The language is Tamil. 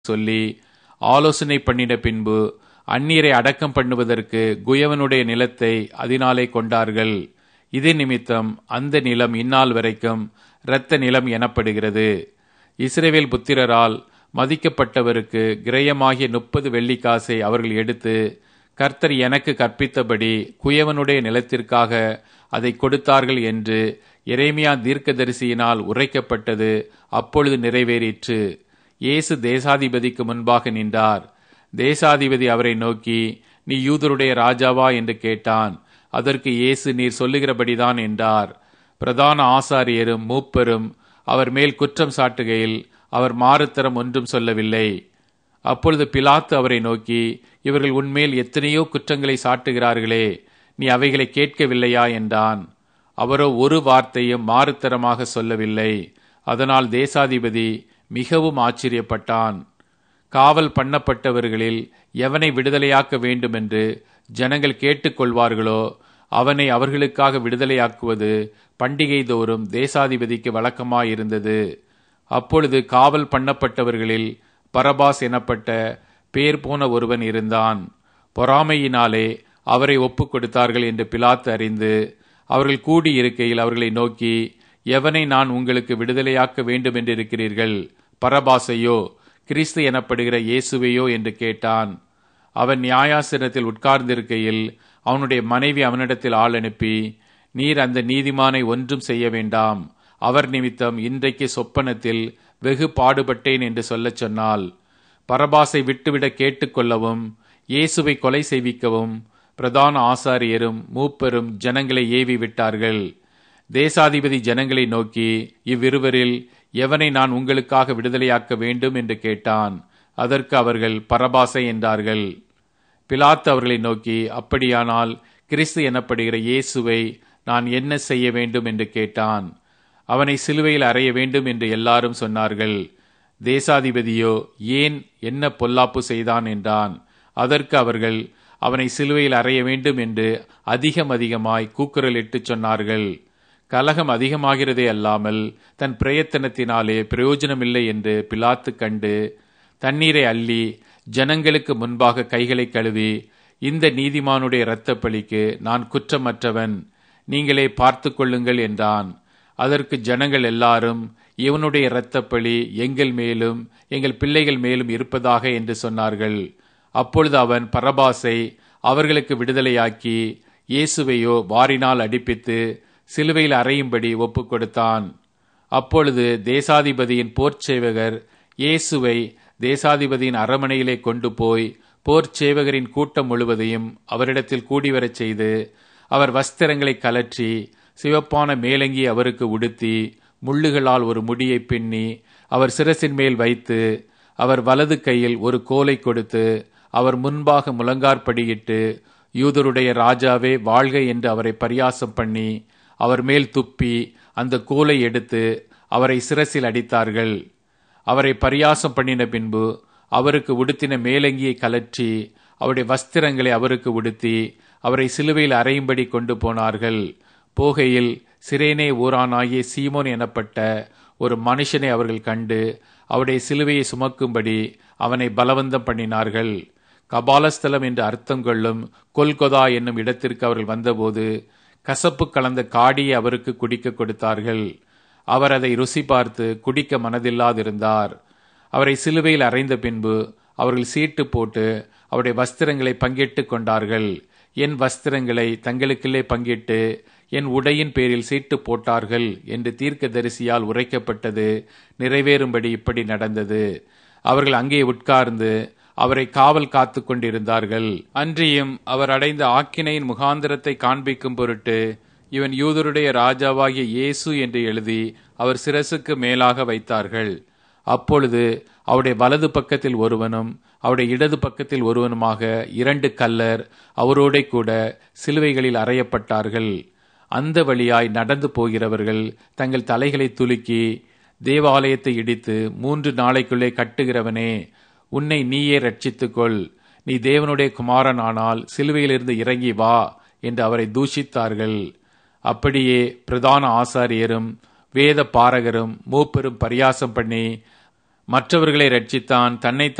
சொல்லி ஆலோசனை பண்ணின பின்பு அந்நீரை அடக்கம் பண்ணுவதற்கு குயவனுடைய நிலத்தை அதனாலே கொண்டார்கள் இது நிமித்தம் அந்த நிலம் இந்நாள் வரைக்கும் இரத்த நிலம் எனப்படுகிறது இஸ்ரேவேல் புத்திரரால் மதிக்கப்பட்டவருக்கு கிரயமாகிய முப்பது வெள்ளிக்காசை அவர்கள் எடுத்து கர்த்தர் எனக்கு கற்பித்தபடி குயவனுடைய நிலத்திற்காக அதை கொடுத்தார்கள் என்று எரேமியா தீர்க்கதரிசியினால் உரைக்கப்பட்டது அப்பொழுது நிறைவேறிற்று இயேசு தேசாதிபதிக்கு முன்பாக நின்றார் தேசாதிபதி அவரை நோக்கி நீ யூதருடைய ராஜாவா என்று கேட்டான் அதற்கு இயேசு நீர் சொல்லுகிறபடிதான் என்றார் பிரதான ஆசாரியரும் மூப்பரும் அவர் மேல் குற்றம் சாட்டுகையில் அவர் மாறுத்தரம் ஒன்றும் சொல்லவில்லை அப்பொழுது பிலாத்து அவரை நோக்கி இவர்கள் உன்மேல் எத்தனையோ குற்றங்களை சாட்டுகிறார்களே நீ அவைகளை கேட்கவில்லையா என்றான் அவரோ ஒரு வார்த்தையும் மாறுத்தரமாக சொல்லவில்லை அதனால் தேசாதிபதி மிகவும் ஆச்சரியப்பட்டான் காவல் பண்ணப்பட்டவர்களில் எவனை விடுதலையாக்க வேண்டுமென்று ஜனங்கள் கேட்டுக்கொள்வார்களோ அவனை அவர்களுக்காக விடுதலையாக்குவது பண்டிகை தோறும் தேசாதிபதிக்கு வழக்கமாயிருந்தது அப்பொழுது காவல் பண்ணப்பட்டவர்களில் பரபாஸ் எனப்பட்ட பேர் போன ஒருவன் இருந்தான் பொறாமையினாலே அவரை ஒப்புக் கொடுத்தார்கள் என்று பிலாத்து அறிந்து அவர்கள் கூடியிருக்கையில் அவர்களை நோக்கி எவனை நான் உங்களுக்கு விடுதலையாக்க வேண்டும் என்றிருக்கிறீர்கள் பரபாசையோ கிறிஸ்து எனப்படுகிற இயேசுவையோ என்று கேட்டான் அவன் நியாயாசனத்தில் உட்கார்ந்திருக்கையில் அவனுடைய மனைவி அவனிடத்தில் ஆள் அனுப்பி நீர் அந்த நீதிமானை ஒன்றும் செய்ய வேண்டாம் அவர் நிமித்தம் இன்றைக்கு சொப்பனத்தில் வெகு பாடுபட்டேன் என்று சொல்லச் சொன்னால் பரபாசை விட்டுவிட கேட்டுக்கொள்ளவும் இயேசுவை கொலை செய்விக்கவும் பிரதான ஆசாரியரும் மூப்பரும் ஜனங்களை ஏவி விட்டார்கள் தேசாதிபதி ஜனங்களை நோக்கி இவ்விருவரில் எவனை நான் உங்களுக்காக விடுதலையாக்க வேண்டும் என்று கேட்டான் அதற்கு அவர்கள் பரபாசை என்றார்கள் பிலாத்து அவர்களை நோக்கி அப்படியானால் கிறிஸ்து எனப்படுகிற இயேசுவை நான் என்ன செய்ய வேண்டும் என்று கேட்டான் அவனை சிலுவையில் அறைய வேண்டும் என்று எல்லாரும் சொன்னார்கள் தேசாதிபதியோ ஏன் என்ன பொல்லாப்பு செய்தான் என்றான் அதற்கு அவர்கள் அவனை சிலுவையில் அறைய வேண்டும் என்று அதிகம் அதிகமாய் கூக்குரலிட்டு சொன்னார்கள் கலகம் அதிகமாகிறதே அல்லாமல் தன் பிரயத்தனத்தினாலே பிரயோஜனமில்லை என்று பிலாத்து கண்டு தண்ணீரை அள்ளி ஜனங்களுக்கு முன்பாக கைகளை கழுவி இந்த நீதிமானுடைய இரத்த பலிக்கு நான் குற்றமற்றவன் நீங்களே பார்த்து கொள்ளுங்கள் என்றான் அதற்கு ஜனங்கள் எல்லாரும் இவனுடைய இரத்தப்பழி எங்கள் மேலும் எங்கள் பிள்ளைகள் மேலும் இருப்பதாக என்று சொன்னார்கள் அப்பொழுது அவன் பரபாசை அவர்களுக்கு விடுதலையாக்கி இயேசுவையோ வாரினால் அடிப்பித்து சிலுவையில் அறையும்படி ஒப்புக் கொடுத்தான் அப்பொழுது தேசாதிபதியின் போர்ச்சேவகர் இயேசுவை தேசாதிபதியின் அரமனையிலே கொண்டு போய் போர்ச்சேவகரின் கூட்டம் முழுவதையும் அவரிடத்தில் கூடிவரச் செய்து அவர் வஸ்திரங்களை கலற்றி சிவப்பான மேலங்கி அவருக்கு உடுத்தி முள்ளுகளால் ஒரு முடியை பின்னி அவர் சிரசின் மேல் வைத்து அவர் வலது கையில் ஒரு கோலை கொடுத்து அவர் முன்பாக முழங்கார்படியிட்டு யூதருடைய ராஜாவே வாழ்க என்று அவரை பரியாசம் பண்ணி அவர் மேல் துப்பி அந்த கோலை எடுத்து அவரை சிரசில் அடித்தார்கள் அவரை பரியாசம் பண்ணின பின்பு அவருக்கு உடுத்தின மேலங்கியை கலற்றி அவருடைய வஸ்திரங்களை அவருக்கு உடுத்தி அவரை சிலுவையில் அறையும்படி கொண்டு போனார்கள் போகையில் சிரேனே ஊரானாகிய சீமோன் எனப்பட்ட ஒரு மனுஷனை அவர்கள் கண்டு அவருடைய சிலுவையை சுமக்கும்படி அவனை பலவந்தம் பண்ணினார்கள் கபாலஸ்தலம் என்று அர்த்தம் கொள்ளும் கொல்கொதா என்னும் இடத்திற்கு அவர்கள் வந்தபோது கசப்பு கலந்த காடியை அவருக்கு குடிக்க கொடுத்தார்கள் அவர் அதை ருசி பார்த்து குடிக்க மனதில்லாதிருந்தார் அவரை சிலுவையில் அறைந்த பின்பு அவர்கள் சீட்டு போட்டு அவருடைய வஸ்திரங்களை பங்கிட்டு கொண்டார்கள் என் வஸ்திரங்களை தங்களுக்குள்ளே பங்கிட்டு என் உடையின் பேரில் சீட்டு போட்டார்கள் என்று தீர்க்க தரிசியால் உரைக்கப்பட்டது நிறைவேறும்படி இப்படி நடந்தது அவர்கள் அங்கே உட்கார்ந்து அவரை காவல் காத்து கொண்டிருந்தார்கள் அன்றியும் அவர் அடைந்த ஆக்கினையின் முகாந்திரத்தை காண்பிக்கும் பொருட்டு இவன் யூதருடைய ராஜாவாகிய இயேசு என்று எழுதி அவர் சிரசுக்கு மேலாக வைத்தார்கள் அப்பொழுது அவருடைய வலது பக்கத்தில் ஒருவனும் அவருடைய இடது பக்கத்தில் ஒருவனுமாக இரண்டு கல்லர் அவரோட கூட சிலுவைகளில் அறையப்பட்டார்கள் அந்த வழியாய் நடந்து போகிறவர்கள் தங்கள் தலைகளை துலுக்கி தேவாலயத்தை இடித்து மூன்று நாளைக்குள்ளே கட்டுகிறவனே உன்னை நீயே ரட்சித்துக்கொள் நீ தேவனுடைய குமாரன் ஆனால் சிலுவையிலிருந்து இறங்கி வா என்று அவரை தூஷித்தார்கள் அப்படியே பிரதான ஆசாரியரும் வேத பாரகரும் மூப்பெரும் பரியாசம் பண்ணி மற்றவர்களை ரட்சித்தான் தன்னை